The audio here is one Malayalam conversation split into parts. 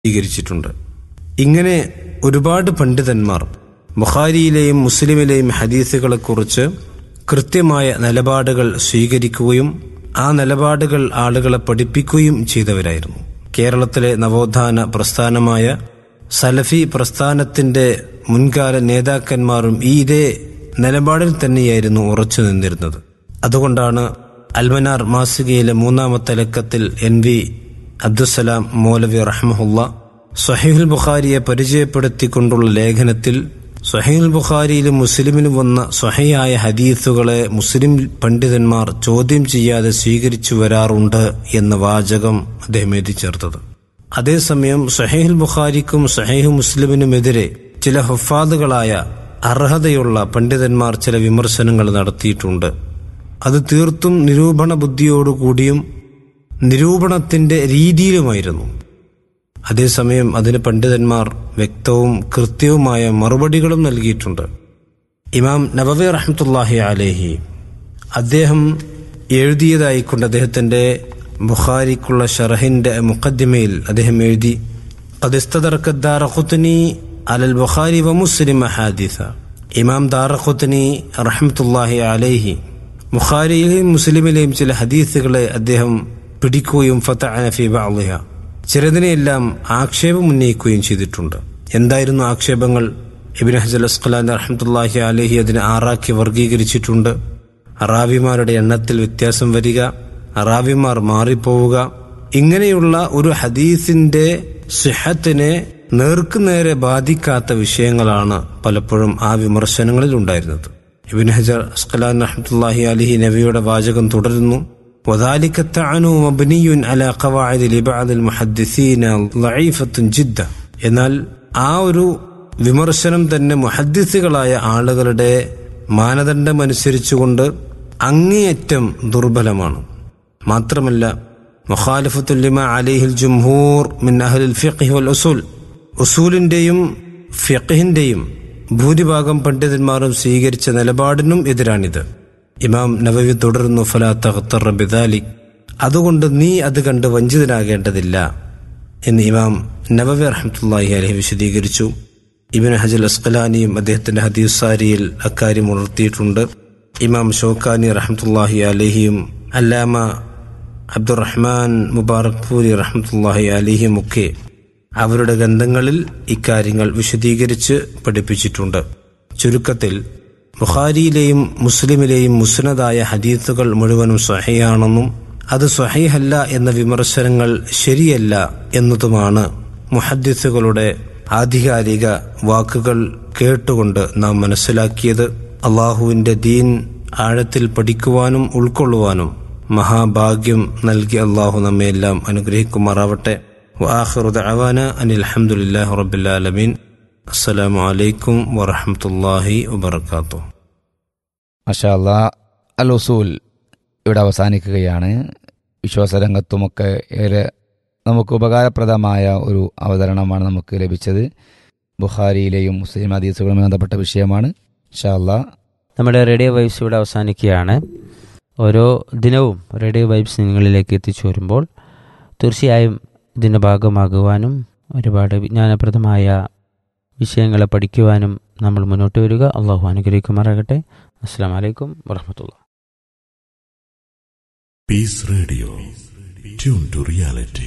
സ്വീകരിച്ചിട്ടുണ്ട് ഇങ്ങനെ ഒരുപാട് പണ്ഡിതന്മാർ ബുഖാരിയിലെയും മുസ്ലിമിലെയും ഹദീസുകളെക്കുറിച്ച് കൃത്യമായ നിലപാടുകൾ സ്വീകരിക്കുകയും ആ നിലപാടുകൾ ആളുകളെ പഠിപ്പിക്കുകയും ചെയ്തവരായിരുന്നു കേരളത്തിലെ നവോത്ഥാന പ്രസ്ഥാനമായ സലഫി പ്രസ്ഥാനത്തിന്റെ മുൻകാല നേതാക്കന്മാരും ഈ ഇതേ നിലപാടിൽ തന്നെയായിരുന്നു ഉറച്ചു നിന്നിരുന്നത് അതുകൊണ്ടാണ് അൽമനാർ മാസികയിലെ മൂന്നാമത്തെ ലക്കത്തിൽ എൻ വി അബ്ദുസലാം മൗലവി റഹ്മഹുല്ല സഹീഹുൽ ബുഖാരിയെ പരിചയപ്പെടുത്തിക്കൊണ്ടുള്ള ലേഖനത്തിൽ സഹീൽ ബുഖാരിയിലും മുസ്ലിമിലും വന്ന സ്വഹയായ ഹദീസുകളെ മുസ്ലിം പണ്ഡിതന്മാർ ചോദ്യം ചെയ്യാതെ സ്വീകരിച്ചു വരാറുണ്ട് എന്ന വാചകം അദ്ദേഹം എഴുതി ചേർത്തത് അതേസമയം സഹീൽ ബുഖാരിക്കും സഹീഹ് മുസ്ലിമിനുമെതിരെ ചില ഹുഫാദുകളായ അർഹതയുള്ള പണ്ഡിതന്മാർ ചില വിമർശനങ്ങൾ നടത്തിയിട്ടുണ്ട് അത് തീർത്തും നിരൂപണ ബുദ്ധിയോടുകൂടിയും നിരൂപണത്തിന്റെ രീതിയിലുമായിരുന്നു അതേസമയം അതിന് പണ്ഡിതന്മാർ വ്യക്തവും കൃത്യവുമായ മറുപടികളും നൽകിയിട്ടുണ്ട് ഇമാം നബവി റഹ്മത്തുല്ലാഹി അലേഹി അദ്ദേഹം എഴുതിയതായിക്കൊണ്ട് അദ്ദേഹത്തിന്റെ ബുഖാരിക്കുള്ള ഷറഹിന്റെ മുഖദ്ദിമയിൽ അദ്ദേഹം എഴുതി ഖുത്നി അലൽ ബുഖാരി വ മുസ്ലിം ഹാദിസ ഇമാം ദാറഖുത്നി റഹ്മത്തുല്ലാഹി അലേഹി ബുഖാരിയിലെയും മുസ്ലിമിലെയും ചില ഹദീസുകളെ അദ്ദേഹം പിടിക്കുകയും ഫത്ത ഫി ബഅളിഹ ചിലതിനെയെല്ലാം ആക്ഷേപം ഉന്നയിക്കുകയും ചെയ്തിട്ടുണ്ട് എന്തായിരുന്നു ആക്ഷേപങ്ങൾ ഇബിൻ ഹജൽ അസ്ഖലാൻ റഹ്മത്തുല്ലാഹി അലഹി അതിനെ ആറാക്കി വർഗീകരിച്ചിട്ടുണ്ട് അറാബിമാരുടെ എണ്ണത്തിൽ വ്യത്യാസം വരിക അറാബിമാർ മാറിപ്പോവുക ഇങ്ങനെയുള്ള ഒരു ഹദീസിന്റെ സിഹത്തിനെ നേർക്കുനേരെ ബാധിക്കാത്ത വിഷയങ്ങളാണ് പലപ്പോഴും ആ വിമർശനങ്ങളിൽ ഉണ്ടായിരുന്നത് ഇബിൻ ഹജർ അസ്ഖലാൻ റഹ്മത്തുല്ലാഹി അലഹി നബിയുടെ വാചകം തുടരുന്നു وذلك الطعن مبني على قواعد لبعض المحدثين ضعيفة جدا എന്നാൽ ആ ഒരു വിമർശനം തന്നെ മുഹദ്ദിസുകളായ ആളുകളുടെ മാനദണ്ഡമനുസരിച്ചുകൊണ്ട് അങ്ങേയറ്റം ദുർബലമാണ് മാത്രമല്ല മുഖാലിഫത്തുല്ലിമ അലിഹിൽ ജുംഹൂർ മിൻ അഹ്ലിൽ ഫിഖ് വൽ ഉസൂൽ ഉസൂലിന്റെയും ഫിഖിന്റെയും ഭൂരിഭാഗം പണ്ഡിതന്മാരും സ്വീകരിച്ച നിലപാടിനും എതിരാണിത് ഇമാം നബവി തുടർന്നു ഫലാത്തഖത്തറിദാലി അതുകൊണ്ട് നീ അത് കണ്ട് വഞ്ചിതനാകേണ്ടതില്ല എന്ന് ഇമാം നബവി റഹ്മത്തുല്ലാഹി അലഹി വിശദീകരിച്ചു ഇബിൻ ഹജൽ അസ്കലാനിയും അദ്ദേഹത്തിന്റെ ഹദീസാരിയിൽ അക്കാര്യം ഉണർത്തിയിട്ടുണ്ട് ഇമാം ഷോക്കാനി റഹ്മത്തുല്ലാഹി അലഹിയും അല്ലാമ അബ്ദുറഹ്മാൻ മുബാറക് പൂരി റഹ്മത്തുല്ലാഹി അലിഹിയും ഒക്കെ അവരുടെ ഗ്രന്ഥങ്ങളിൽ ഇക്കാര്യങ്ങൾ വിശദീകരിച്ച് പഠിപ്പിച്ചിട്ടുണ്ട് ചുരുക്കത്തിൽ ബുഖാരിയിലെയും മുസ്ലിമിലെയും മുസ്നദായ ഹദീസുകൾ മുഴുവനും സ്വഹയാണെന്നും അത് സ്വഹീഹല്ല എന്ന വിമർശനങ്ങൾ ശരിയല്ല എന്നതുമാണ് മുഹദ്ദിസുകളുടെ ആധികാരിക വാക്കുകൾ കേട്ടുകൊണ്ട് നാം മനസ്സിലാക്കിയത് അള്ളാഹുവിന്റെ ദീൻ ആഴത്തിൽ പഠിക്കുവാനും ഉൾക്കൊള്ളുവാനും മഹാഭാഗ്യം നൽകി അള്ളാഹു നമ്മയെല്ലാം അനുഗ്രഹിക്കുമാറാവട്ടെ وآخر دعوانا أن الحمد لله رب العالمين السلام عليكم ورحمة الله وبركاته മഷാല്ല അൽ ഉസൂൽ ഇവിടെ അവസാനിക്കുകയാണ് വിശ്വാസരംഗത്തുമൊക്കെ ഏറെ നമുക്ക് ഉപകാരപ്രദമായ ഒരു അവതരണമാണ് നമുക്ക് ലഭിച്ചത് ബുഖാരിയിലെയും മുസ്ലിം ഹദീസുകളുമായി ബന്ധപ്പെട്ട വിഷയമാണ് ഇൻഷാല്ല നമ്മുടെ റേഡിയോ വൈബ്സ് ഇവിടെ അവസാനിക്കുകയാണ് ഓരോ ദിനവും റേഡിയോ വൈബ്സ് നിങ്ങളിലേക്ക് എത്തിച്ചു വരുമ്പോൾ തീർച്ചയായും ഇതിൻ്റെ ഭാഗമാകുവാനും ഒരുപാട് വിജ്ഞാനപ്രദമായ വിഷയങ്ങളെ പഠിക്കുവാനും നമ്മൾ മുന്നോട്ട് വരിക അള്ളാഹു അനുഗ്രഹിക്കുമാറാകട്ടെ അസ്സാം വലൈക്കും വർഹമത്തുള്ള Peace Radio. Tune to reality.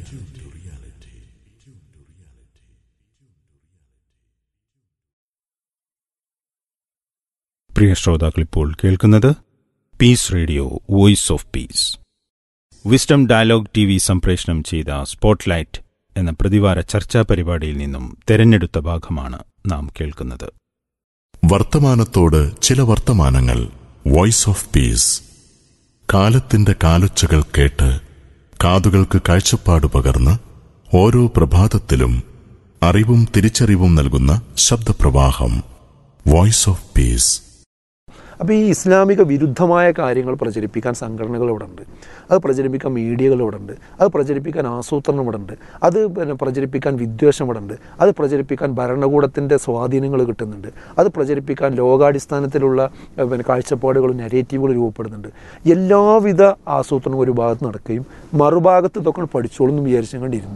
പ്രിയ ശ്രോതാക്കൾ ഇപ്പോൾ കേൾക്കുന്നത് peace radio voice of peace wisdom dialogue T V സംപ്രേഷണം ചെയ്ത സ്പോട്ട്ലൈറ്റ് എന്ന പ്രതിവാര ചർച്ചാ പരിപാടിയിൽ നിന്നും തെരഞ്ഞെടുത്ത ഭാഗമാണ് നാം കേൾക്കുന്നത് വർത്തമാനത്തോട് ചില വർത്തമാനങ്ങൾ വോയിസ് ഓഫ് പീസ് കാലത്തിന്റെ കാലൊച്ചകൾ കേട്ട് കാതുകൾക്ക് കാഴ്ചപ്പാട് പകർന്ന് ഓരോ പ്രഭാതത്തിലും അറിവും തിരിച്ചറിവും നൽകുന്ന ശബ്ദപ്രവാഹം വോയിസ് ഓഫ് പീസ് അപ്പോൾ ഈ ഇസ്ലാമിക വിരുദ്ധമായ കാര്യങ്ങൾ പ്രചരിപ്പിക്കാൻ സംഘടനകൾ ഇവിടെ ഉണ്ട് അത് പ്രചരിപ്പിക്കാൻ മീഡിയകൾ ഇവിടെ ഉണ്ട് അത് പ്രചരിപ്പിക്കാൻ ആസൂത്രണം ഇവിടെ ഉണ്ട് അത് പിന്നെ പ്രചരിപ്പിക്കാൻ വിദ്വേഷം ഇവിടെ ഉണ്ട് അത് പ്രചരിപ്പിക്കാൻ ഭരണകൂടത്തിൻ്റെ സ്വാധീനങ്ങൾ കിട്ടുന്നുണ്ട് അത് പ്രചരിപ്പിക്കാൻ ലോകാടിസ്ഥാനത്തിലുള്ള ഏഹ്, പിന്നെ കാഴ്ചപ്പാടുകളും നെഗറ്റീവുകളും രൂപപ്പെടുന്നുണ്ട് എല്ലാവിധ ആസൂത്രണവും ഒരു ഭാഗത്ത് നടക്കുകയും മറുഭാഗത്ത് ഇതൊക്കെ പഠിച്ചോളൂ എന്ന് വിചാരിച്ചുകൊണ്ടിരുന്നാൽ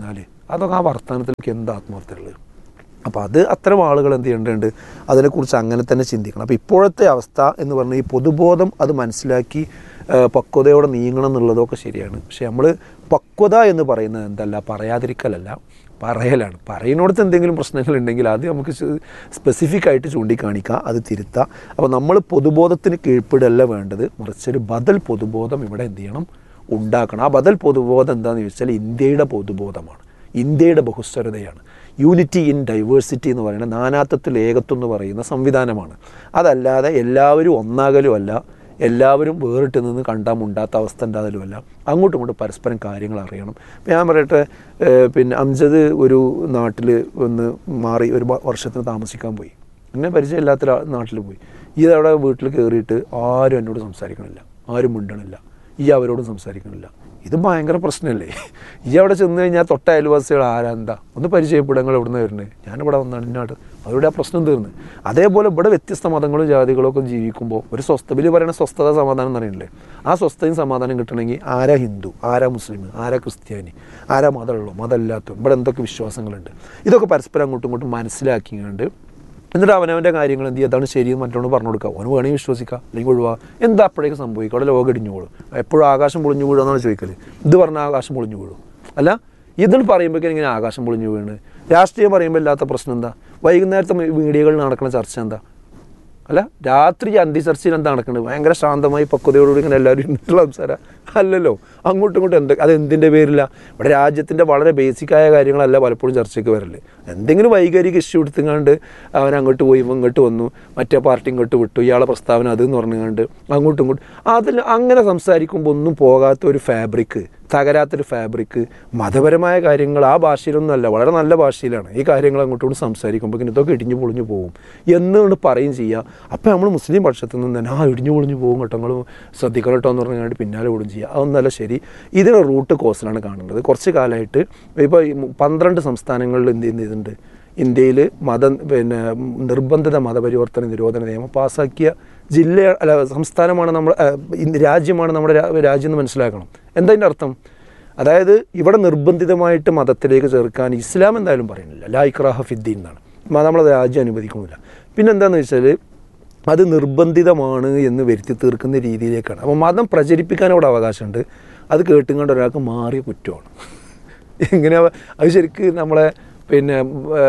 അതൊക്കെ ആ വർത്തമാനത്തിലേക്ക് എന്ത് ആത്മാർത്ഥമുള്ളത് അപ്പോൾ അത് അത്തരം ആളുകൾ എന്ത് ചെയ്യേണ്ടതുണ്ട് അതിനെക്കുറിച്ച് അങ്ങനെ തന്നെ ചിന്തിക്കണം അപ്പോൾ ഇപ്പോഴത്തെ അവസ്ഥ എന്ന് പറഞ്ഞാൽ ഈ പൊതുബോധം അത് മനസ്സിലാക്കി ആ, പക്വതയോടെ നീങ്ങണം എന്നുള്ളതൊക്കെ ശരിയാണ് പക്ഷെ നമ്മൾ പക്വത എന്ന് പറയുന്നത് എന്തല്ല പറയാതിരിക്കലല്ല പറയലാണ് പറയുന്നിടത്ത് എന്തെങ്കിലും പ്രശ്നങ്ങളുണ്ടെങ്കിൽ അത് നമുക്ക് സ്പെസിഫിക് ആയിട്ട് ചൂണ്ടിക്കാണിക്കുക അത് തിരുത്തുക അപ്പോൾ നമ്മൾ പൊതുബോധത്തിന് കീഴ്പ്പെടല്ല വേണ്ടത് മറിച്ചൊരു ബദൽ പൊതുബോധം ഇവിടെ എന്ത് ചെയ്യണം ഉണ്ടാക്കണം ആ ബദൽ പൊതുബോധം എന്താണെന്ന് ചോദിച്ചാൽ ഇന്ത്യയുടെ പൊതുബോധമാണ് ഇന്ത്യയുടെ ബഹുസ്വരതയാണ് യൂണിറ്റി ഇൻ ഡൈവേഴ്സിറ്റി എന്ന് പറയുന്ന നാനാത്വത്തിൽ ഏകത്വം എന്ന് പറയുന്ന സംവിധാനമാണ് അതല്ലാതെ എല്ലാവരും ഒന്നാകലുമല്ല എല്ലാവരും വേറിട്ട് നിന്ന് കണ്ടാൽ മുണ്ടാത്ത അവസ്ഥ ഉണ്ടാകലുമല്ല അങ്ങോട്ടും ഇങ്ങോട്ടും പരസ്പരം കാര്യങ്ങൾ അറിയണം ഇപ്പം ഞാൻ പറയട്ടെ ഏഹ് പിന്നെ അംജദ് ഒരു നാട്ടിൽ ഒന്ന് മാറി ഒരു വ- വർഷത്തിന് താമസിക്കാൻ പോയി എന്നെ പരിചയമില്ലാത്ത ഒരാ- നാട്ടിൽ പോയി ഈ അവിടെ വീട്ടിൽ കയറിയിട്ട് ആരും എന്നോട് സംസാരിക്കണില്ല ആരും മിണ്ടണില്ല ഈ അവരോടും സംസാരിക്കണില്ല ഇത് ഭയങ്കര പ്രശ്നമല്ലേ ഈ അവിടെ ചെന്ന് കഴിഞ്ഞാൽ തൊട്ട അയൽവാസികൾ ആരാ എന്താ ഒന്ന് പരിചയപ്പെടുങ്ങൾ എവിടെ നിന്ന് വരുന്നത് ഞാനിവിടെ വന്നാണ് ഇന്നാട്ട് അവരുടെ ആ പ്രശ്നം തീർന്ന് അതേപോലെ ഇവിടെ വ്യത്യസ്ത മതങ്ങളും ജാതികളും ഒക്കെ ജീവിക്കുമ്പോൾ ഒരു സ്വസ്ഥ ബലി പറയുന്ന സ്വസ്ഥത സമാധാനം എന്ന് പറയുന്നില്ലേ ആ സ്വസ്ഥയും സമാധാനം കിട്ടണമെങ്കിൽ ആരാ ഹിന്ദു ആരാ മുസ്ലിം ആരാ ക്രിസ്ത്യാനി ആരാ മതമുള്ളൂ മതമില്ലാത്ത ഇവിടെ എന്തൊക്കെ വിശ്വാസങ്ങളുണ്ട് ഇതൊക്കെ പരസ്പരം അങ്ങോട്ടും ഇങ്ങോട്ടും മനസ്സിലാക്കിക്കൊണ്ട് എന്നിട്ട് അവനവൻ്റെ കാര്യങ്ങൾ എന്ത് ചെയ്യുക അതാണ് ശരിയെന്ന് മറ്റോട് പറഞ്ഞു കൊടുക്കുക അവന് വേണമെങ്കിൽ വിശ്വസിക്കുക അല്ലെങ്കിൽ ഒഴിവാ എന്താ അപ്പോഴേക്ക് സംഭവിക്കുക അവിടെ ലോകം ഇടിഞ്ഞു വീഴും എപ്പോഴും ആകാശം പൊളിഞ്ഞു വീഴുമെന്നാണ് ചോദിക്കല് ഇത് പറഞ്ഞാൽ ആകാശം പൊളിഞ്ഞു വീഴും അല്ല ഇതിൽ പറയുമ്പോഴേക്കും ഇങ്ങനെ ആകാശം പൊളിഞ്ഞു വീണ് രാഷ്ട്രീയം പറയുമ്പോൾ ഇല്ലാത്ത പ്രശ്നം എന്താ വൈകുന്നേരത്തെ മീഡിയകളിൽ നടക്കുന്ന ചർച്ച എന്താ അല്ല രാത്രി അന്തിചർച്ചയിൽ എന്താ നടക്കുന്നത് ഭയങ്കര ശാന്തമായി പക്വതയോടുകൂടി ഇങ്ങനെ എല്ലാവരും ഇരുന്നിട്ടുള്ള സംസാരം അല്ലല്ലോ അങ്ങോട്ടും ഇങ്ങോട്ടും എന്ത് അത് എന്തിൻ്റെ പേരില്ല ഇവിടെ രാജ്യത്തിൻ്റെ വളരെ ബേസിക്കായ കാര്യങ്ങളല്ല പലപ്പോഴും ചർച്ചയ്ക്ക് വരല് എന്തെങ്കിലും വൈകാരിക ഇഷ്യൂ എടുത്തുകൊണ്ട് അവൻ അങ്ങോട്ട് പോയി ഇവൻ ഇങ്ങോട്ട് വന്നു മറ്റേ പാർട്ടി ഇങ്ങോട്ട് വിട്ടു ഇയാളെ പ്രസ്താവന അത് എന്ന് പറഞ്ഞുകൊണ്ട് അങ്ങോട്ടും ഇങ്ങോട്ടും അതിൽ അങ്ങനെ സംസാരിക്കുമ്പോൾ ഒന്നും പോകാത്ത ഒരു ഫാബ്രിക് തകരാത്തൊരു ഫാബ്രിക് മതപരമായ കാര്യങ്ങൾ ആ ഭാഷയിലൊന്നും അല്ല വളരെ നല്ല ഭാഷയിലാണ് ഈ കാര്യങ്ങൾ അങ്ങോട്ടും ഇങ്ങോട്ടും സംസാരിക്കുമ്പോൾ ഇതൊക്കെ ഇടിഞ്ഞു പൊളിഞ്ഞു പോകും എന്നുകൊണ്ട് പറയും ചെയ്യുക അപ്പോൾ നമ്മൾ മുസ്ലിം പക്ഷത്തു നിന്ന് തന്നെ ആ ഇടിഞ്ഞു പൊളിഞ്ഞു പോകും കേട്ടോ നിങ്ങൾ ശ്രദ്ധിക്കണം കേട്ടോ എന്ന് പറഞ്ഞാൽ പിന്നാലെ ഓടും ചെയ്യുക അതൊന്നല്ല ശരി ഇതിന് റൂട്ട് കോസിലാണ് കാണേണ്ടത് കുറച്ച് കാലമായിട്ട് ഇപ്പോൾ ഈ പന്ത്രണ്ട് സംസ്ഥാനങ്ങളിൽ എന്ത് ചെയ്യുന്നുണ്ട് ഇന്ത്യയിൽ മത പിന്നെ നിർബന്ധിത മതപരിവർത്തന നിരോധന നിയമം പാസ്സാക്കിയ ജില്ല അല്ല സംസ്ഥാനമാണ് നമ്മൾ ആ, ഇന്ന് രാജ്യമാണ് നമ്മുടെ രാ- രാജ്യം എന്ന് മനസ്സിലാക്കണം എന്താ അതിൻ്റെ അർത്ഥം അതായത് ഇവിടെ നിർബന്ധിതമായിട്ട് മതത്തിലേക്ക് ചേർക്കാൻ ഇസ്ലാം എന്തായാലും പറയുന്നില്ല ലാ ഇക്രാഹ ഫിദ്ദീൻ എന്നാണ് മ- നമ്മളത് രാജ്യം അനുവദിക്കുന്നില്ല പിന്നെന്താണെന്ന് വെച്ചാൽ അത് നിർബന്ധിതമാണ് എന്ന് വരുത്തി തീർക്കുന്ന രീതിയിലേക്കാണ് അപ്പോൾ മതം പ്രചരിപ്പിക്കാൻ അവിടെ അവകാശമുണ്ട് അത് കേട്ടുകൊണ്ട് ഒരാൾക്ക് മാറിയ കുറ്റമാണ് എങ്ങനെയാ അത് ശരിക്ക് നമ്മളെ പിന്നെ ആ,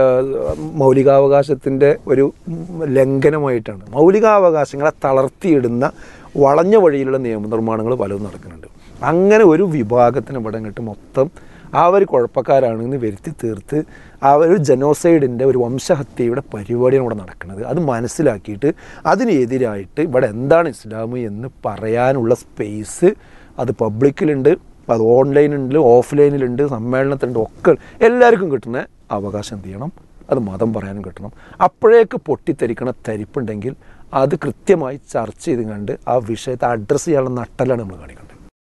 മൗലികാവകാശത്തിൻ്റെ ഒരു ലംഘനമായിട്ടാണ് മൗലികാവകാശങ്ങളെ തളർത്തിയിടുന്ന വളഞ്ഞ വഴിയിലുള്ള നിയമനിർമ്മാണങ്ങൾ പലതും നടക്കുന്നുണ്ട് അങ്ങനെ ഒരു വിഭാഗത്തിന് ഇവിടെ ഇങ്ങോട്ട് മൊത്തം അവർ കുഴപ്പക്കാരാണെന്ന് വരുത്തി തീർത്ത് ആ ഒരു ജനോസൈഡിൻ്റെ ഒരു വംശഹത്യയുടെ പരിപാടിയാണ് ഇവിടെ നടക്കുന്നത് അത് മനസ്സിലാക്കിയിട്ട് അതിനെതിരായിട്ട് ഇവിടെ എന്താണ് ഇസ്ലാം എന്ന് പറയാനുള്ള സ്പേസ് അത് പബ്ലിക്കിലുണ്ട് അത് ഓൺലൈനുണ്ട് ഓഫ്ലൈനിലുണ്ട് സമ്മേളനത്തിലുണ്ട് ഒക്കെ എല്ലാവർക്കും കിട്ടുന്ന അവകാശം എന്ത് ചെയ്യണം അത് മതം പറയാനും കിട്ടണം അപ്പോഴേക്ക് പൊട്ടിത്തെറിക്കണ തരിപ്പുണ്ടെങ്കിൽ അത് കൃത്യമായി ചർച്ച ചെയ്ത് കണ്ട് ആ വിഷയത്തെ അഡ്രസ്സ് ചെയ്യാനുള്ള നട്ടലാണ് നമ്മൾ കാണിക്കേണ്ടത്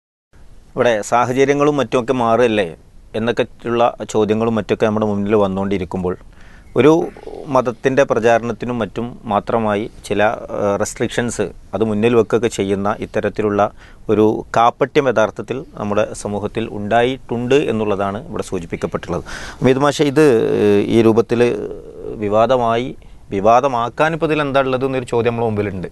ഇവിടെ സാഹചര്യങ്ങളും മറ്റുമൊക്കെ മാറുകയല്ലേ എന്നൊക്കെ ഉള്ള ചോദ്യങ്ങളും മറ്റൊക്കെ നമ്മുടെ മുന്നിൽ വന്നുകൊണ്ടിരിക്കുമ്പോൾ ഒരു മതത്തിൻ്റെ പ്രചാരണത്തിനും മറ്റും മാത്രമായി ചില റെസ്ട്രിക്ഷൻസ് അത് മുന്നിൽ വെക്കുകയൊക്കെ ചെയ്യുന്ന ഇത്തരത്തിലുള്ള ഒരു കാപ്പട്യം യഥാർത്ഥത്തിൽ നമ്മുടെ സമൂഹത്തിൽ ഉണ്ടായിട്ടുണ്ട് എന്നുള്ളതാണ് ഇവിടെ സൂചിപ്പിക്കപ്പെട്ടുള്ളത് അമിത് ഇത് ഏഹ്, ഈ രൂപത്തിൽ വിവാദമായി വിവാദമാക്കാൻ ഇപ്പോൾ ഇതിൽ എന്താ ഉള്ളത് എന്നൊരു ചോദ്യം നമ്മുടെ മുമ്പിലുണ്ട്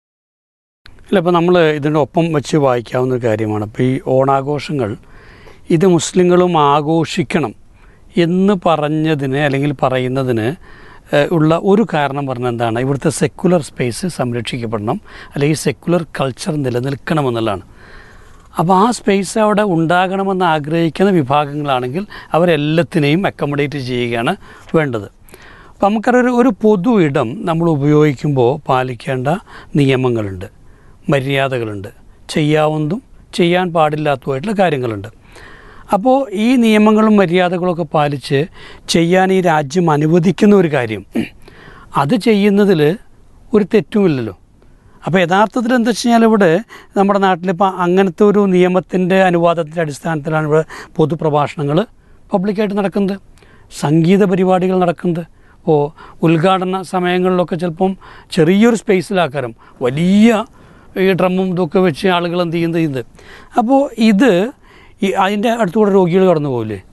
അല്ല ഇപ്പോൾ നമ്മൾ ഇതിൻ്റെ ഒപ്പം വെച്ച് വായിക്കാവുന്ന ഒരു കാര്യമാണ് ഇപ്പോൾ ഈ ഓണാഘോഷങ്ങൾ ഇത് മുസ്ലിങ്ങളും ആഘോഷിക്കണം എന്ന് പറഞ്ഞതിന് അല്ലെങ്കിൽ പറയുന്നതിന് ഏഹ്, ഉള്ള ഒരു കാരണം പറഞ്ഞാൽ എന്താണ് ഇവിടുത്തെ സെക്കുലർ സ്പേസ് സംരക്ഷിക്കപ്പെടണം അല്ലെങ്കിൽ സെക്കുലർ കൾച്ചർ നിലനിൽക്കണമെന്നുള്ളതാണ് അപ്പോൾ ആ സ്പേസ് അവിടെ ഉണ്ടാകണമെന്ന് ആഗ്രഹിക്കുന്ന വിഭാഗങ്ങളാണെങ്കിൽ അവരെല്ലാത്തിനെയും അക്കോമഡേറ്റ് ചെയ്യുകയാണ് വേണ്ടത് അപ്പം നമുക്കറിയൊരു ഒരു പൊതു ഇടം നമ്മൾ ഉപയോഗിക്കുമ്പോൾ പാലിക്കേണ്ട നിയമങ്ങളുണ്ട് മര്യാദകളുണ്ട് ചെയ്യാവുന്നതും ചെയ്യാൻ പാടില്ലാത്തതുമായിട്ടുള്ള കാര്യങ്ങളുണ്ട് അപ്പോൾ ഈ നിയമങ്ങളും മര്യാദകളൊക്കെ പാലിച്ച് ചെയ്യാൻ ഈ രാജ്യം അനുവദിക്കുന്ന ഒരു കാര്യം അത് ചെയ്യുന്നതിൽ ഒരു തെറ്റുമില്ലല്ലോ അപ്പോൾ യഥാർത്ഥത്തിൽ എന്താ വെച്ച് കഴിഞ്ഞാൽ ഇവിടെ നമ്മുടെ നാട്ടിലിപ്പോൾ അങ്ങനത്തെ ഒരു നിയമത്തിൻ്റെ അനുവാദത്തിൻ്റെ അടിസ്ഥാനത്തിലാണ് ഇവിടെ പൊതുപ്രഭാഷണങ്ങൾ പബ്ലിക്കായിട്ട് നടക്കുന്നത് സംഗീത പരിപാടികൾ നടക്കുന്നത് ഇപ്പോൾ ഉദ്ഘാടന സമയങ്ങളിലൊക്കെ ചിലപ്പം ചെറിയൊരു സ്പേസിലാക്കാരം വലിയ ഈ ഡ്രമ്മും ഇതൊക്കെ വെച്ച് ആളുകൾ എന്ത് ചെയ്യുന്നത് ചെയ്യുന്നത് അപ്പോൾ ഇത് ഈ അതിൻ്റെ അടുത്തുകൂടെ രോഗികൾ കടന്നു പോകില്ലേ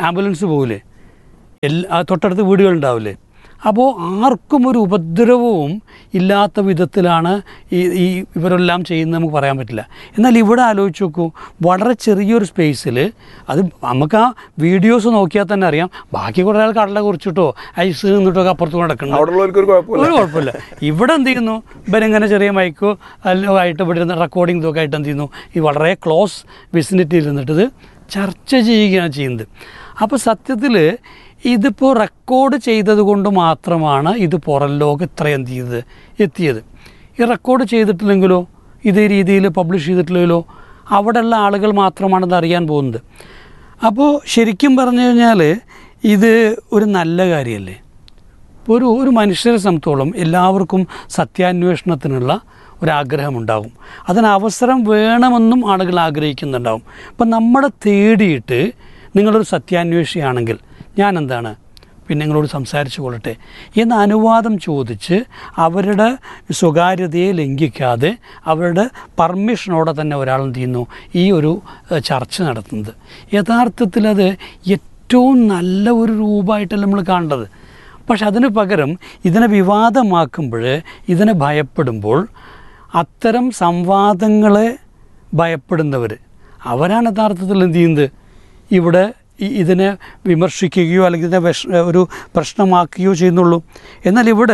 ആംബുലൻസ് പോകില്ലേ എല്ലാ തൊട്ടടുത്ത് വീടുകളുണ്ടാവില്ലേ അപ്പോൾ ആർക്കും ഒരു ഉപദ്രവവും ഇല്ലാത്ത വിധത്തിലാണ് ഈ ഈ ഇവരെല്ലാം ചെയ്യുന്നത് നമുക്ക് പറയാൻ പറ്റില്ല എന്നാൽ ഇവിടെ ആലോചിച്ച് നോക്കൂ വളരെ ചെറിയൊരു സ്പേസിൽ അത് നമുക്ക് ആ വീഡിയോസ് നോക്കിയാൽ തന്നെ അറിയാം ബാക്കി കുറേ ആൾ കടല കുറിച്ചിട്ടോ ഐസ് നിന്നിട്ടോ ഒക്കെ അപ്പുറത്ത് നടക്കണം അവിടെ ഉള്ളവർക്ക് ഒരു കുഴപ്പമില്ല ഒരു കുഴപ്പമില്ല ഇവിടെ എന്ത് ചെയ്യുന്നു ഇവരിങ്ങനെ ചെറിയ മൈക്കോ അല്ലോ ആയിട്ട് ഇവിടെ ഇരുന്ന് റെക്കോർഡിംഗ് ഇതൊക്കെ ആയിട്ട് എന്ത് ചെയ്യുന്നു ഈ വളരെ ക്ലോസ് വിസിനിറ്റിയിൽ ഇരുന്നിട്ട് ഇത് ചർച്ച ചെയ്യുകയാണ് ചെയ്യുന്നത് അപ്പോൾ സത്യത്തിൽ ഇതിപ്പോൾ റെക്കോർഡ് ചെയ്തത് കൊണ്ട് മാത്രമാണ് ഇത് പുറം ലോകം ഇത്ര എന്ത് ചെയ്തത് എത്തിയത് ഈ റെക്കോർഡ് ചെയ്തിട്ടില്ലെങ്കിലോ ഇതേ രീതിയിൽ പബ്ലിഷ് ചെയ്തിട്ടില്ലെങ്കിലോ അവിടെയുള്ള ആളുകൾ മാത്രമാണിത് അറിയാൻ പോകുന്നത് അപ്പോൾ ശരിക്കും പറഞ്ഞു കഴിഞ്ഞാൽ ഇത് ഒരു നല്ല കാര്യമല്ലേ ഇപ്പോൾ ഒരു ഒരു മനുഷ്യരെ സംബന്ധിച്ചോളം എല്ലാവർക്കും സത്യാന്വേഷണത്തിനുള്ള ഒരാഗ്രഹമുണ്ടാകും അതിന് അവസരം വേണമെന്നും ആളുകൾ ആഗ്രഹിക്കുന്നുണ്ടാവും അപ്പം നമ്മളെ തേടിയിട്ട് നിങ്ങളൊരു സത്യാന്വേഷിയാണെങ്കിൽ ഞാൻ എന്താണ് പിന്നെ നിങ്ങളോട് സംസാരിച്ചു കൊള്ളട്ടെ എന്ന അനുവാദം ചോദിച്ച് അവരുടെ സ്വകാര്യതയെ ലംഘിക്കാതെ അവരുടെ പെർമിഷനോടെ തന്നെ ഒരാൾ എന്ത് ചെയ്യുന്നു ഈ ഒരു ഏഹ്, ചർച്ച നടത്തുന്നത് യഥാർത്ഥത്തിൽ അത് ഏറ്റവും നല്ല ഒരു രൂപമായിട്ടല്ല നമ്മൾ കാണേണ്ടത് പക്ഷെ അതിന് പകരം ഇതിനെ വിവാദമാക്കുമ്പോൾ ഇതിനെ ഭയപ്പെടുമ്പോൾ അത്തരം സംവാദങ്ങളെ ഭയപ്പെടുന്നവർ അവരാണ് യഥാർത്ഥത്തിൽ എന്ത് ചെയ്യുന്നത് ഇവിടെ ഈ- ഇതിനെ വിമർശിക്കുകയോ അല്ലെങ്കിൽ ഇതിനെ വിഷ ഒരു പ്രശ്നമാക്കുകയോ ചെയ്യുന്നുള്ളൂ എന്നാൽ ഇവിടെ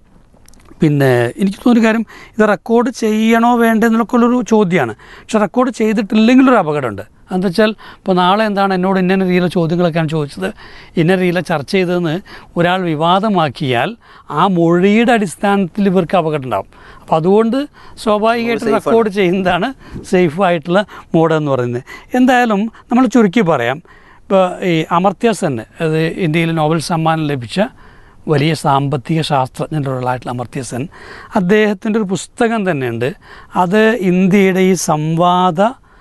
പിന്നെ എനിക്ക് തോന്നുന്ന കാര്യം ഇത് റെക്കോർഡ് ചെയ്യണോ വേണ്ടേ എന്നൊക്കെ ഉള്ളൊരു ചോദ്യമാണ് പക്ഷെ റെക്കോർഡ് ചെയ്തിട്ടില്ലെങ്കിലൊരു അപകടമുണ്ട് എന്താ വെച്ചാൽ ഇപ്പോൾ നാളെ എന്താണ് എന്നോട് ഇന്ന രീതിയിലെ ചോദ്യങ്ങളൊക്കെയാണ് ചോദിച്ചത് ഇന്ന രീതിയിലെ ചർച്ച ചെയ്തതെന്ന് ഒരാൾ വിവാദമാക്കിയാൽ ആ മൊഴിയുടെ അടിസ്ഥാനത്തിൽ ഇവർക്ക് അപകടം ഉണ്ടാവും അപ്പോൾ അതുകൊണ്ട് സ്വാഭാവികമായിട്ട് റെക്കോർഡ് ചെയ്യുന്നതാണ് സേഫ് ആയിട്ടുള്ള മോഡ് എന്ന് പറയുന്നത് എന്തായാലും നമ്മൾ ചുരുക്കി പറയാം ഇപ്പോൾ ഈ അമർത്യ സെൻ അത് ഇന്ത്യയിൽ നോബൽ സമ്മാനം ലഭിച്ച വലിയ സാമ്പത്തിക ശാസ്ത്രജ്ഞരുള്ളതായിട്ടുള്ള അമർത്യ സെൻ അദ്ദേഹത്തിൻ്റെ ഒരു പുസ്തകം തന്നെയുണ്ട് അത് ഇന്ത്യയുടെ ഈ സംവാദ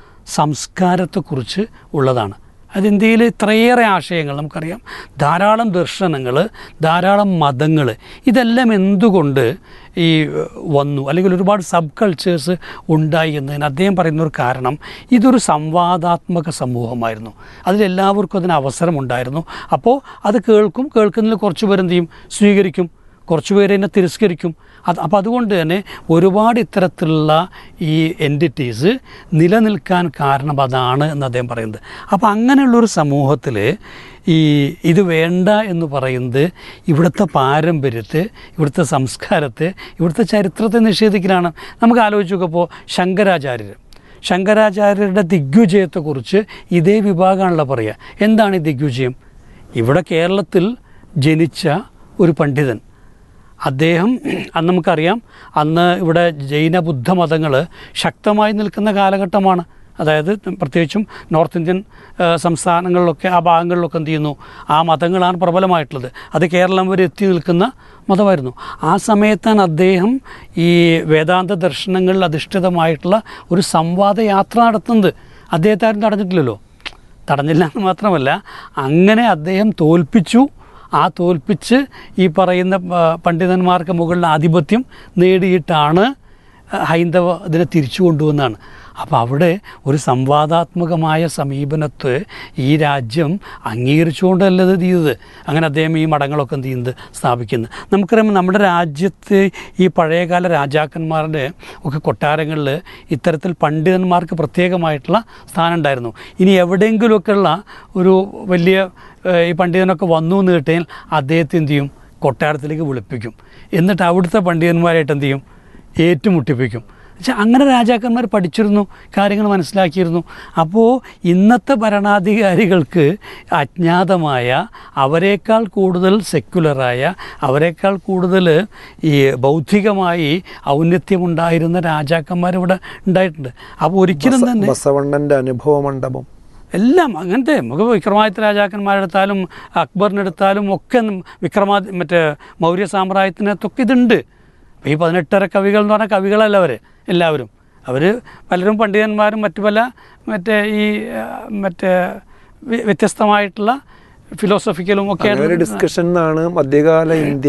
സംസ്കാരത്തെക്കുറിച്ച് ഉള്ളതാണ് അത് ഇന്ത്യയിൽ ഇത്രയേറെ ആശയങ്ങൾ നമുക്കറിയാം ധാരാളം ദർശനങ്ങൾ ധാരാളം മതങ്ങൾ ഇതെല്ലാം എന്തുകൊണ്ട് ഈ ഏഹ്, വന്നു അല്ലെങ്കിൽ ഒരുപാട് സബ് കൾച്ചേഴ്സ് ഉണ്ടായി എന്നതിന് അദ്ദേഹം പറയുന്ന ഒരു കാരണം ഇതൊരു സംവാദാത്മക സമൂഹമായിരുന്നു അതിലെല്ലാവർക്കും അതിന് അവസരമുണ്ടായിരുന്നു അപ്പോൾ അത് കേൾക്കും കേൾക്കുന്നതിൽ കുറച്ച് പേരെന്ത് ചെയ്യും സ്വീകരിക്കും കുറച്ച് പേര് എന്നെ തിരസ്കരിക്കും അത് അപ്പോൾ അതുകൊണ്ട് തന്നെ ഒരുപാട് ഇത്തരത്തിലുള്ള ഈ എൻറ്റിറ്റീസ് നിലനിൽക്കാൻ കാരണം അതാണ് എന്ന് അദ്ദേഹം പറയുന്നത് അപ്പോൾ അങ്ങനെയുള്ളൊരു സമൂഹത്തിൽ ഈ ഇത് വേണ്ട എന്ന് പറയുന്നത് ഇവിടുത്തെ പാരമ്പര്യത്തെ ഇവിടുത്തെ സംസ്കാരത്തെ ഇവിടുത്തെ ചരിത്രത്തെ നിഷേധിക്കലാണ് നമുക്ക് ആലോചിച്ച് നോക്കുമ്പോൾ ശങ്കരാചാര്യർ ശങ്കരാചാര്യരുടെ ദിഗ്വിജയത്തെക്കുറിച്ച് ഇതേ വിഭാഗമാണല്ലോ പറയുക എന്താണ് ഈ ദിഗ്വിജയം ഇവിടെ കേരളത്തിൽ ജനിച്ച ഒരു പണ്ഡിതൻ അദ്ദേഹം അന്ന് നമുക്കറിയാം അന്ന് ഇവിടെ ജൈന ബുദ്ധ മതങ്ങൾ ശക്തമായി നിൽക്കുന്ന കാലഘട്ടമാണ് അതായത് പ്രത്യേകിച്ചും നോർത്ത് ഇന്ത്യൻ ആ, സംസ്ഥാനങ്ങളിലൊക്കെ ആ ഭാഗങ്ങളിലൊക്കെ എന്ത് ചെയ്യുന്നു ആ മതങ്ങളാണ് പ്രബലമായിട്ടുള്ളത് അത് കേരളം വരെ എത്തി നിൽക്കുന്ന മതമായിരുന്നു ആ സമയത്താണ് അദ്ദേഹം ഈ വേദാന്ത ദർശനങ്ങളിൽ അധിഷ്ഠിതമായിട്ടുള്ള ഒരു സംവാദ യാത്ര നടത്തുന്നത് അദ്ദേഹത്തെ ആരും തടഞ്ഞിട്ടില്ലല്ലോ തടഞ്ഞില്ല എന്ന് മാത്രമല്ല അങ്ങനെ അദ്ദേഹം തോൽപ്പിച്ചു ആ തോൽപ്പിച്ച് ഈ പറയുന്ന ആ, പണ്ഡിതന്മാർക്ക് മുകളിൽ ആധിപത്യം നേടിയിട്ടാണ് ഹൈന്ദവ ഇതിനെ തിരിച്ചു കൊണ്ടുവന്നാണ് അപ്പോൾ അവിടെ ഒരു സംവാദാത്മകമായ സമീപനത്തെ ഈ രാജ്യം അംഗീകരിച്ചുകൊണ്ടല്ല ഇത് ചെയ്തത് അങ്ങനെ അദ്ദേഹം ഈ മഠങ്ങളൊക്കെ എന്ത് ചെയ്യുന്നത് സ്ഥാപിക്കുന്നത് നമുക്കറിയാം നമ്മുടെ രാജ്യത്ത് ഈ പഴയകാല രാജാക്കന്മാരുടെ ഒക്കെ കൊട്ടാരങ്ങളിൽ ഇത്തരത്തിൽ പണ്ഡിതന്മാർക്ക് പ്രത്യേകമായിട്ടുള്ള സ്ഥാനം ഉണ്ടായിരുന്നു ഇനി എവിടെയെങ്കിലുമൊക്കെയുള്ള ഒരു വലിയ ഏഹ്, ഈ പണ്ഡിതനൊക്കെ വന്നു എന്ന് കിട്ടിയാൽ അദ്ദേഹത്തെ എന്ത് ചെയ്യും കൊട്ടാരത്തിലേക്ക് വിളിപ്പിക്കും എന്നിട്ട് അവിടുത്തെ പണ്ഡിതന്മാരായിട്ട് എന്ത് ചെയ്യും ഏറ്റുമുട്ടിപ്പിക്കും പക്ഷെ അങ്ങനെ രാജാക്കന്മാർ പഠിച്ചിരുന്നു കാര്യങ്ങൾ മനസ്സിലാക്കിയിരുന്നു അപ്പോൾ ഇന്നത്തെ ഭരണാധികാരികൾക്ക് അജ്ഞാതമായ അവരെക്കാൾ കൂടുതൽ സെക്യുലറായ അവരെക്കാൾ കൂടുതൽ ഈ ബൗദ്ധികമായി ഔന്നത്യമുണ്ടായിരുന്ന രാജാക്കന്മാർ ഇവിടെ ഉണ്ടായിട്ടുണ്ട് അപ്പോൾ ഒരിക്കലും തന്നെ ബസവണ്ണന്റെ അനുഭവ മണ്ഡപം എല്ലാം അങ്ങനത്തെ നമുക്ക് വിക്രമാദിത്യ രാജാക്കന്മാരെടുത്താലും അക്ബറിനെടുത്താലും ഒക്കെ നം- വിക്രമാ മറ്റേ മൗര്യ സാമ്രാജ്യത്തിനകത്തൊക്കെ ഇതുണ്ട് അപ്പോൾ ഈ പതിനെട്ടര കവികൾ എന്ന് പറഞ്ഞാൽ കവികളല്ല അവർ എല്ലാവരും അവർ പലരും പണ്ഡിതന്മാരും മറ്റു പല മറ്റേ ഈ ആ, മറ്റേ വ്യ- വ്യത്യസ്തമായിട്ടുള്ള ഫിലോസഫിക്കലും ഒക്കെ അങ്ങനെ ഒരു ഡിസ്കഷൻ ആണ് മധ്യകാല ഇന്ത്യ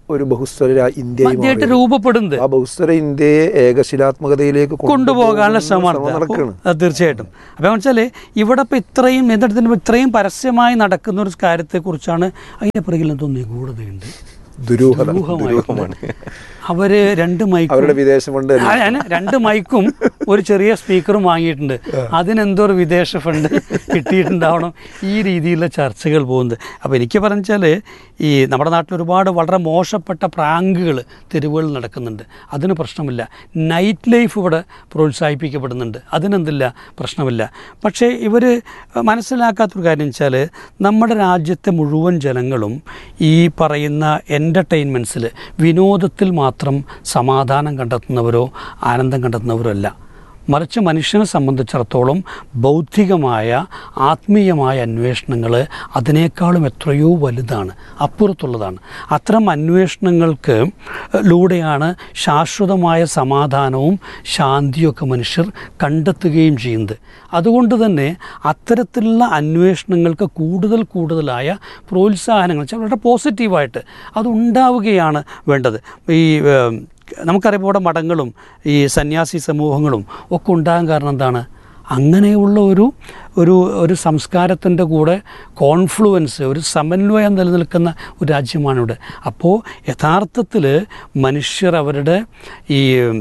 ഒരു ബഹുസ്വര രാ- ഇന്ത്യയായി മധ്യമായിട്ട് മാറിയത്. രൂപപ്പെടുന്നത് ആ ബഹുസ്വര ഇന്ത്യയെ ഏകശിലാത്മകതയിലേക്ക് കൊണ്ടുപോകാനുള്ള ശ്രമം ശ്രമം നടക്കുകയാണ് അത് തീർച്ചയായിട്ടും അപ്പം വെച്ചാൽ ഇവിടെ ഇപ്പം ഇത്രയും എന്നിടത്തിന് ഇത്രയും പരസ്യമായി നടക്കുന്ന ഒരു കാര്യത്തെക്കുറിച്ചാണ് അതിൻ്റെ പിറകിൽ എന്തോ നിഗൂഢതയുണ്ട് ദുരൂഹത ദുരൂഹമായിട്ട് അവര് രണ്ട് മൈക്കും അവരുടെ വിദേശ ഫണ്ട് ആ, ഞാൻ രണ്ട് മൈക്കും ഒരു ചെറിയ സ്പീക്കറും വാങ്ങിയിട്ടുണ്ട് അതിനെന്തോ ഒരു വിദേശ ഫണ്ട് കിട്ടിയിട്ടുണ്ടാവണം ഈ രീതിയിലുള്ള ചർച്ചകൾ പോകുന്നത് അപ്പോൾ എനിക്ക് പറഞ്ഞാൽ ഈ നമ്മുടെ നാട്ടിൽ ഒരുപാട് വളരെ മോശപ്പെട്ട പ്രാങ്കുകൾ തെരുവുകളിൽ നടക്കുന്നുണ്ട് അതിന് പ്രശ്നമില്ല നൈറ്റ് ലൈഫ് ഇവിടെ പ്രോത്സാഹിപ്പിക്കപ്പെടുന്നുണ്ട് അതിനെന്തില്ല പ്രശ്നമില്ല പക്ഷേ ഇവർ മനസ്സിലാക്കാത്തൊരു കാര്യം വെച്ചാൽ നമ്മുടെ രാജ്യത്തെ മുഴുവൻ ജനങ്ങളും ഈ പറയുന്ന എൻ്റർടൈൻമെൻറ്റ്സിൽ വിനോദത്തിൽ മാത്രം സമാധാനം കണ്ടെത്തുന്നവരോ ആനന്ദം കണ്ടെത്തുന്നവരോ അല്ല മറിച്ച് മനുഷ്യനെ സംബന്ധിച്ചിടത്തോളം ബൗദ്ധികമായ ആത്മീയമായ അന്വേഷണങ്ങൾ അതിനേക്കാളും എത്രയോ വലുതാണ് അപ്പുറത്തുള്ളതാണ് അത്തരം അന്വേഷണങ്ങൾക്ക് ലൂടെയാണ് ശാശ്വതമായ സമാധാനവും ശാന്തിയൊക്കെ മനുഷ്യർ കണ്ടെത്തുകയും ചെയ്യുന്നത് അതുകൊണ്ട് തന്നെ അത്തരത്തിലുള്ള അന്വേഷണങ്ങൾക്ക് കൂടുതൽ കൂടുതലായ പ്രോത്സാഹനങ്ങൾ വെച്ചാൽ വളരെ പോസിറ്റീവായിട്ട് അതുണ്ടാവുകയാണ് വേണ്ടത് ഈ ഏം, നമുക്കറിയാം ഇവിടെ മഠങ്ങളും ഈ സന്യാസി സമൂഹങ്ങളും ഒക്കെ ഉണ്ടാകാൻ കാരണം എന്താണ് അങ്ങനെയുള്ള ഒരു ഒരു ഒരു സംസ്കാരത്തിൻ്റെ കൂടെ കോൺഫ്ലുവൻസ് ഒരു സമന്വയം നിലനിൽക്കുന്ന ഒരു രാജ്യമാണിവിടെ അപ്പോൾ യഥാർത്ഥത്തിൽ മനുഷ്യർ അവരുടെ ഈ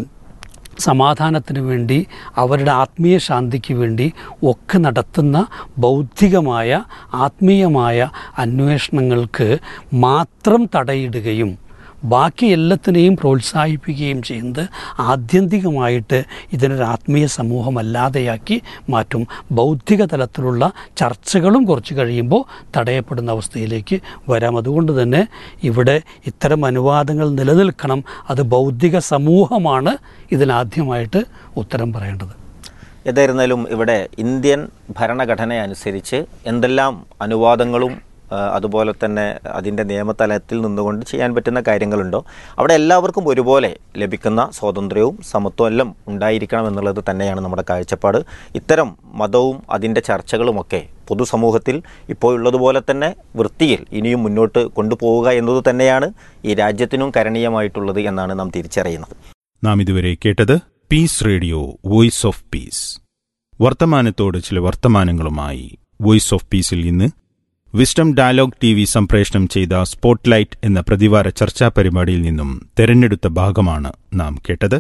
സമാധാനത്തിന് വേണ്ടി അവരുടെ ആത്മീയ ശാന്തിക്ക് വേണ്ടി ഒക്കെ നടത്തുന്ന ബൗദ്ധികമായ ആത്മീയമായ അന്വേഷണങ്ങൾക്ക് മാത്രം തടയിടുകയും ബാക്കി എല്ലാത്തിനെയും പ്രോത്സാഹിപ്പിക്കുകയും ചെയ്യുന്നത് ആത്യന്തികമായിട്ട് ഇതിനൊരു ആത്മീയ സമൂഹമല്ലാതെയാക്കി മാറ്റും ബൗദ്ധിക തലത്തിലുള്ള ചർച്ചകളും കുറച്ച് കഴിയുമ്പോൾ തടയപ്പെടുന്ന അവസ്ഥയിലേക്ക് വരാം അതുകൊണ്ട് തന്നെ ഇവിടെ ഇത്തരം അനുവാദങ്ങൾ നിലനിൽക്കണം അത് ബൗദ്ധിക സമൂഹമാണ് ഇതിനാദ്യമായിട്ട് ഉത്തരം പറയേണ്ടത് ഏതായിരുന്നാലും ഇവിടെ ഇന്ത്യൻ ഭരണഘടന അനുസരിച്ച് എന്തെല്ലാം അനുവാദങ്ങളും ആ, അതുപോലെ തന്നെ അതിൻ്റെ നിയമതലത്തിൽ നിന്നുകൊണ്ട് ചെയ്യാൻ പറ്റുന്ന കാര്യങ്ങളുണ്ടോ അവിടെ എല്ലാവർക്കും ഒരുപോലെ ലഭിക്കുന്ന സ്വാതന്ത്ര്യവും സമത്വവും എല്ലാം ഉണ്ടായിരിക്കണം എന്നുള്ളത് തന്നെയാണ് നമ്മുടെ കാഴ്ചപ്പാട് ഇത്തരം മതവും അതിൻ്റെ ചർച്ചകളുമൊക്കെ പൊതുസമൂഹത്തിൽ ഇപ്പോൾ ഉള്ളതുപോലെ തന്നെ വൃത്തിയിൽ ഇനിയും മുന്നോട്ട് കൊണ്ടുപോവുക എന്നത് തന്നെയാണ് ഈ രാജ്യത്തിനും കരണീയമായിട്ടുള്ളത് എന്നാണ് നാം തിരിച്ചറിയുന്നത് നാം ഇതുവരെ കേട്ടത് peace radio voice of peace വർത്തമാനത്തോട് ചില വർത്തമാനങ്ങളുമായി വോയിസ് ഓഫ് പീസിൽ ഇന്ന് വിസ്ഡം ഡയലോഗ് ടി വി സംപ്രേഷണം ചെയ്ത സ്പോട്ട്ലൈറ്റ് എന്ന പ്രതിവാര ചർച്ചാ പരിപാടിയിൽ നിന്നും തെരഞ്ഞെടുത്ത ഭാഗമാണ് നാം കേട്ടത്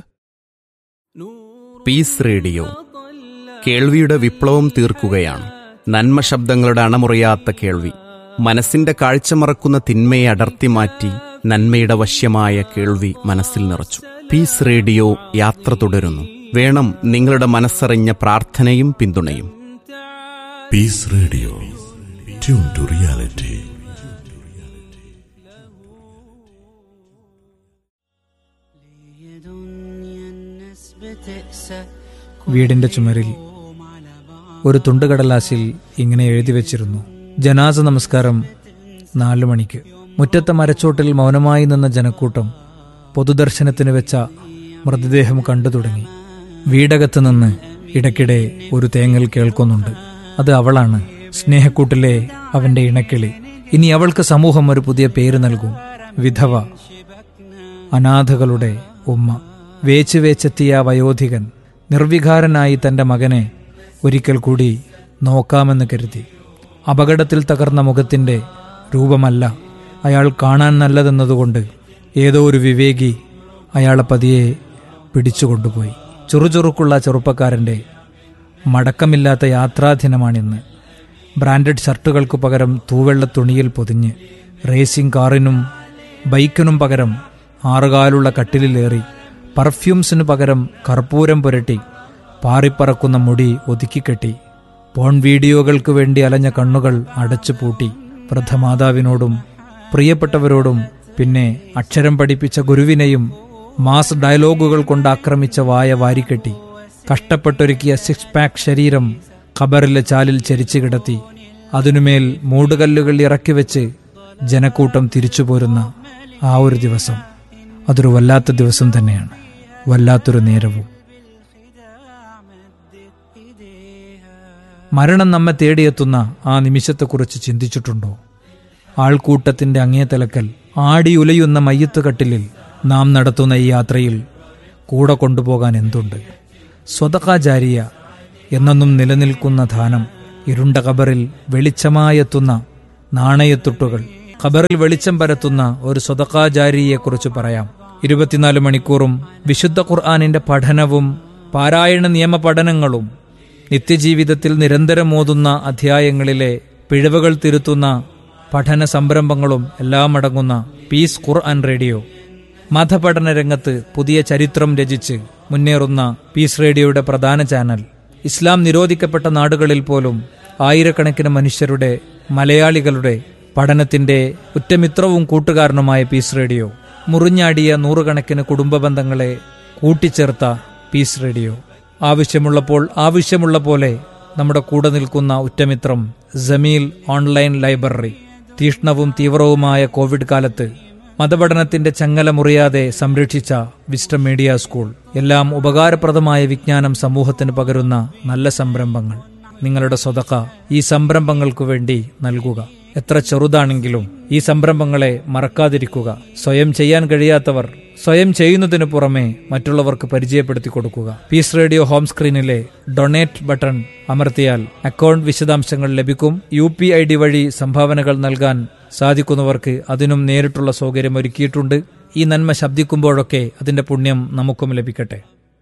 പീസ് റേഡിയോ കേൾവിയുടെ വിപ്ലവം തീർക്കുകയാണ് നന്മ ശബ്ദങ്ങളുടെ അണമുറിയാത്ത കേൾവി മനസ്സിന്റെ കാഴ്ച മറക്കുന്ന തിന്മയെ അടർത്തി മാറ്റി നന്മയുടെ വശ്യമായ കേൾവി മനസ്സിൽ നിറച്ചു പീസ് റേഡിയോ യാത്ര തുടരുന്നു വേണം നിങ്ങളുടെ മനസ്സറിഞ്ഞ പ്രാർത്ഥനയും പിന്തുണയും Peace Radio. Tune to reality. വീടിന്റെ ചുമരിൽ ഒരു തുണ്ടുകടലാസിൽ ഇങ്ങനെ എഴുതി വെച്ചിരുന്നു ജനാസ നമസ്കാരം നാലു മണിക്ക് മുറ്റത്തെ മരച്ചോട്ടിൽ മൗനമായി നിന്ന ജനക്കൂട്ടം പൊതുദർശനത്തിന് വെച്ച മൃതദേഹം കണ്ടു തുടങ്ങി വീടകത്ത് നിന്ന് ഇടയ്ക്കിടെ ഒരു തേങ്ങൽ കേൾക്കുന്നുണ്ട് അത് അവളാണ് സ്നേഹക്കൂട്ടിലെ അവന്റെ ഇണക്കിളി ഇനി അവൾക്ക് സമൂഹം ഒരു പുതിയ പേര് നൽകും വിധവ അനാഥകളുടെ ഉമ്മ വേച്ച് വേച്ചെത്തിയ ആ വയോധികൻ നിർവികാരനായി തന്റെ മകനെ ഒരിക്കൽ കൂടി നോക്കാമെന്ന് കരുതി അപകടത്തിൽ തകർന്ന മുഖത്തിന്റെ രൂപമല്ല അയാൾ കാണാൻ നല്ലതെന്നതുകൊണ്ട് ഏതോ ഒരു വിവേകി അയാളെ പതിയെ പിടിച്ചുകൊണ്ടുപോയി ചുറുചുറുക്കുള്ള ചെറുപ്പക്കാരന്റെ മടക്കമില്ലാത്ത യാത്രാദിനമാണിന്ന് ബ്രാൻഡഡ് ഷർട്ടുകൾക്ക് പകരം തൂവെള്ള തുണിയിൽ പൊതിഞ്ഞ് റേസിംഗ് കാറിനും ബൈക്കിനും പകരം ആറുകാലുള്ള കട്ടിലിലേറി പെർഫ്യൂംസിനു പകരം കർപ്പൂരം പുരട്ടി പാറിപ്പറക്കുന്ന മുടി ഒതുക്കിക്കെട്ടി പോൺ വീഡിയോകൾക്ക് വേണ്ടി അലഞ്ഞ കണ്ണുകൾ അടച്ചു പൂട്ടി വൃദ്ധമാതാവിനോടും പ്രിയപ്പെട്ടവരോടും പിന്നെ അക്ഷരം പഠിപ്പിച്ച ഗുരുവിനെയും മാസ് ഡയലോഗുകൾ കൊണ്ട് ആക്രമിച്ച വായ വാരിക്കെട്ടി കഷ്ടപ്പെട്ടൊരുക്കിയ സിക്സ് പാക്ക് ശരീരം ഖബറിലെ ചാലിൽ ചരിച്ചു കിടത്തി അതിനുമേൽ മൂടുകല്ലുകൾ ഇറക്കി വെച്ച് ജനക്കൂട്ടം തിരിച്ചു പോരുന്ന ആ ഒരു ദിവസം അതൊരു വല്ലാത്ത ദിവസം തന്നെയാണ് വല്ലാത്തൊരു നേരവും മരണം നമ്മെ തേടിയെത്തുന്ന ആ നിമിഷത്തെക്കുറിച്ച് ചിന്തിച്ചിട്ടുണ്ടോ ആൾക്കൂട്ടത്തിന്റെ അങ്ങേതലക്കൽ ആടിയുലയുന്ന മയ്യത്ത് കട്ടിലിൽ നാം നടത്തുന്ന ഈ യാത്രയിൽ കൂടെ കൊണ്ടുപോകാൻ എന്തുണ്ട് സ്വതകാചാരിയ എന്നെന്നും നിലനിൽക്കുന്ന ധാനം ഇരുണ്ട കബറിൽ വെളിച്ചമായെത്തുന്ന നാണയത്തുട്ടുകൾ ഖബറിൽ വെളിച്ചം പരത്തുന്ന ഒരു സ്വതകാചാരിയെക്കുറിച്ച് പറയാം ഇരുപത്തിനാല് മണിക്കൂറും വിശുദ്ധ ഖുർആാനിന്റെ പഠനവും പാരായണ നിയമ പഠനങ്ങളും നിത്യജീവിതത്തിൽ നിരന്തരം ഓതുന്ന അധ്യായങ്ങളിലെ പിഴവുകൾ തിരുത്തുന്ന പഠന സംരംഭങ്ങളും എല്ലാം അടങ്ങുന്ന പീസ് ഖുർആൻ റേഡിയോ മതപഠന രംഗത്ത് പുതിയ ചരിത്രം രചിച്ച് മുന്നേറുന്ന പീസ് റേഡിയോയുടെ പ്രധാന ചാനൽ ഇസ്ലാം നിരോധിക്കപ്പെട്ട നാടുകളിൽ പോലും ആയിരക്കണക്കിന് മനുഷ്യരുടെ മലയാളികളുടെ പഠനത്തിന്റെ ഉറ്റമിത്രവും കൂട്ടുകാരനുമായ പീസ് റേഡിയോ മുറിഞ്ഞാടിയ നൂറുകണക്കിന് കുടുംബ ബന്ധങ്ങളെ കൂട്ടിച്ചേർത്ത പീസ് റേഡിയോ ആവശ്യമുള്ളപ്പോൾ ആവശ്യമുള്ള പോലെ നമ്മുടെ കൂടെ നിൽക്കുന്ന ഉറ്റമിത്രം ജമീൽ ഓൺലൈൻ ലൈബ്രറി തീഷ്ണവും തീവ്രവുമായ കോവിഡ് കാലത്ത് മതപഠനത്തിന്റെ ചങ്ങല മുറിയാതെ സംരക്ഷിച്ച വിസ്റ്റം മീഡിയ സ്കൂൾ എല്ലാം ഉപകാരപ്രദമായ വിജ്ഞാനം സമൂഹത്തിന് പകരുന്ന നല്ല സംരംഭങ്ങൾ നിങ്ങളുടെ സ്വതക്ക ഈ സംരംഭങ്ങൾക്കു വേണ്ടി നൽകുക എത്ര ചെറുതാണെങ്കിലും ഈ സംരംഭങ്ങളെ മറക്കാതിരിക്കുക സ്വയം ചെയ്യാൻ കഴിയാത്തവർ സ്വയം ചെയ്യുന്നതിനു പുറമെ മറ്റുള്ളവർക്ക് പരിചയപ്പെടുത്തി കൊടുക്കുക പീസ് റേഡിയോ ഹോം സ്ക്രീനിലെ ഡൊണേറ്റ് ബട്ടൺ അമർത്തിയാൽ അക്കൗണ്ട് വിശദാംശങ്ങൾ ലഭിക്കും യു പി ഐ ഡി വഴി സംഭാവനകൾ നൽകാൻ സാധിക്കുന്നവർക്ക് അതിനും നേരിട്ടുള്ള സൗകര്യം ഒരുക്കിയിട്ടുണ്ട് ഈ നന്മ ശബ്ദിക്കുമ്പോഴൊക്കെ അതിന്റെ പുണ്യം നമുക്കും ലഭിക്കട്ടെ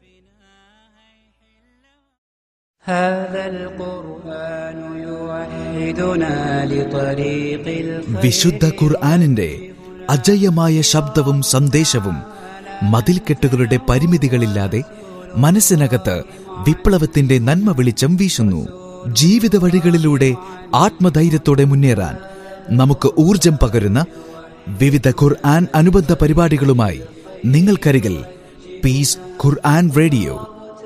هذا القرآن يوحدنا لطريق വിശുദ്ധ ഖുർആാനിന്റെ അജയ്യമായ ശബ്ദവും സന്ദേശവും മതിൽക്കെട്ടുകളുടെ പരിമിതികളില്ലാതെ മനസ്സിനകത്ത് വിപ്ലവത്തിന്റെ നന്മ വെളിച്ചം വീശുന്നു ജീവിത വഴികളിലൂടെ ആത്മധൈര്യത്തോടെ മുന്നേറാൻ നമുക്ക് ഊർജം പകരുന്ന വിവിധ ഖുർആൻ അനുബന്ധ പരിപാടികളുമായി നിങ്ങൾക്കരികിൽ പീസ് ഖുർആൻ റേഡിയോ